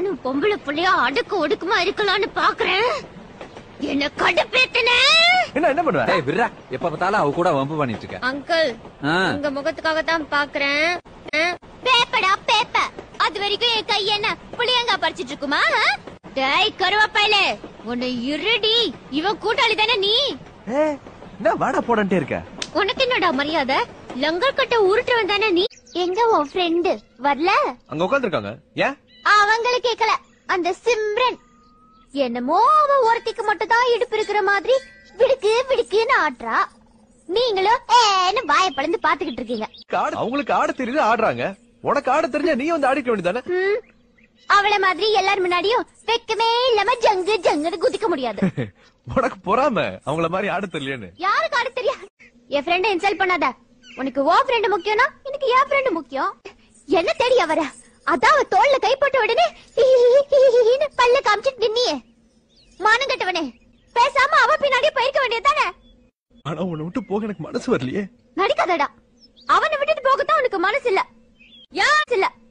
நானும் பொம்பளை புள்ளையா அடுக்கு ஒடுக்குமா இருக்கலாம்னு பாக்குறேன் என்ன கடுப்பேத்தன என்ன என்ன பண்ணுவ ஏய் விர்ரா எப்ப பார்த்தாலும் அவ கூட வம்பு பண்ணிட்டு இருக்க அங்கிள் ஆ. உங்க முகத்துக்காக தான் பாக்குறேன் பேப்படா பேப்ப அது வரைக்கும் என் கை என்ன புளியங்கா பறிச்சிட்டு இருக்குமா ஆ? டேய் கருவாப்பையில உன்னை இருடி இவன் கூட்டாளி தானே நீ ஏ, என்ன வாடா போடன்ட்டே இருக்க உனக்கு என்னடா மரியாதை லங்கர் கட்ட உருட்டுவன் தானே நீ எங்க உன் ஃப்ரெண்டு வரல அங்க உட்காந்துருக்காங்க ஏன் அவங்கள கேக்கல அந்த சிம்ரன் என்னமோ அவ ஒருத்திக்கு மட்டும் தான் இடுப்பு இருக்கிற மாதிரி விடுக்கு விடுக்குன்னு ஆட்டுறா நீங்களும் ஏன்னு வாய பழந்து பாத்துக்கிட்டு இருக்கீங்க ஆடு- அவங்களுக்கு ஆட தெரியுது ஆடுறாங்க உனக்கு ஆட தெரிஞ்சா நீ வந்து ஆடிக்க வேண்டியதானே ம், அவள மாதிரி எல்லார் முன்னாடியும் வெக்கமே இல்லாம ஜங்கு ஜங்குன்னு குதிக்க முடியாது உனக்கு பொறாம அவங்கள மாதிரி ஆட தெரியலன்னு யாருக்கு ஆட தெரியா என் ஃப்ரெண்ட இன்சல்ட் பண்ணாத உனக்கு ஓ ஃப்ரெண்ட் முக்கியம்னா எனக்கு என் ஃப்ரெண்ட் முக்கியம் என்ன தேடி அவர அதான் அவ தோல்ல கை போட்ட உடனே ஹிஹிஹிஹின்னு பல்ல காமிச்சிட்டு நின்னியே மானம் கட்டவனே பேசாம அவ பின்னாடியே போயிருக்க வேண்டியதுதானே ஆனா உன்னை விட்டு போக எனக்கு மனசு வரலையே நடிக்காதடா அவனை விட்டுட்டு போகத்தான் உனக்கு மனசு இல்ல யார் இல்ல